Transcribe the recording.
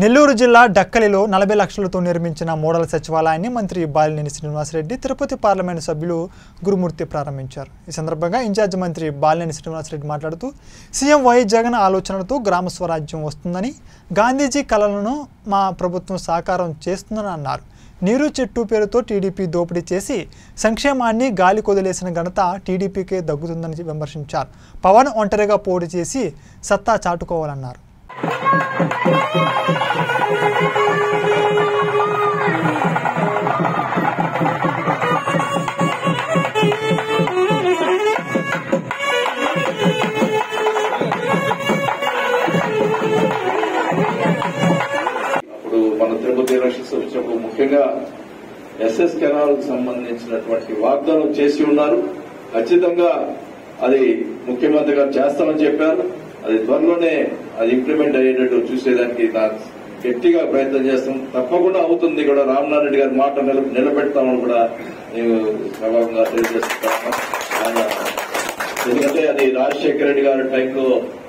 నెల్లూరు జిల్లా డక్కలిలో నలభై లక్షలతో నిర్మించిన మోడల్ సచివాలయాన్ని మంత్రి బాలినేని శ్రీనివాసరెడ్డి తిరుపతి పార్లమెంటు సభ్యులు గురుమూర్తి ప్రారంభించారు ఈ సందర్భంగా ఇన్ఛార్జ్ మంత్రి బాలినేని శ్రీనివాసరెడ్డి మాట్లాడుతూ సీఎం వై జగన్ ఆలోచనలతో గ్రామ స్వరాజ్యం వస్తుందని గాంధీజీ కలలను మా ప్రభుత్వం సాకారం చేస్తుందని అన్నారు నీరు చెట్టు పేరుతో టీడీపీ దోపిడీ చేసి సంక్షేమాన్ని గాలి కొదిలేసిన ఘనత టీడీపీకే దగ్గుతుందని విమర్శించారు పవన్ ఒంటరిగా పోటీ చేసి సత్తా చాటుకోవాలన్నారు ఇప్పుడు మన తిరుపతి ఎలక్షన్స్ వచ్చినప్పుడు ముఖ్యంగా ఎస్ఎస్ కెనాల్ కు సంబంధించినటువంటి వాగ్దానం చేసి ఉన్నారు ఖచ్చితంగా అది ముఖ్యమంత్రి గారు చేస్తామని చెప్పారు అది త్వరలోనే అది ఇంప్లిమెంట్ అయ్యేటట్టు చూసేదానికి నా గట్టిగా ప్రయత్నం చేస్తాం తప్పకుండా అవుతుంది కూడా రామనాథ్ రెడ్డి గారి మాట నిల నిలబెడతామని కూడా నేను సభంగా తెలియజేస్తున్నాను ఆయన ఎందుకంటే అది రాజశేఖర రెడ్డి గారి టైంలో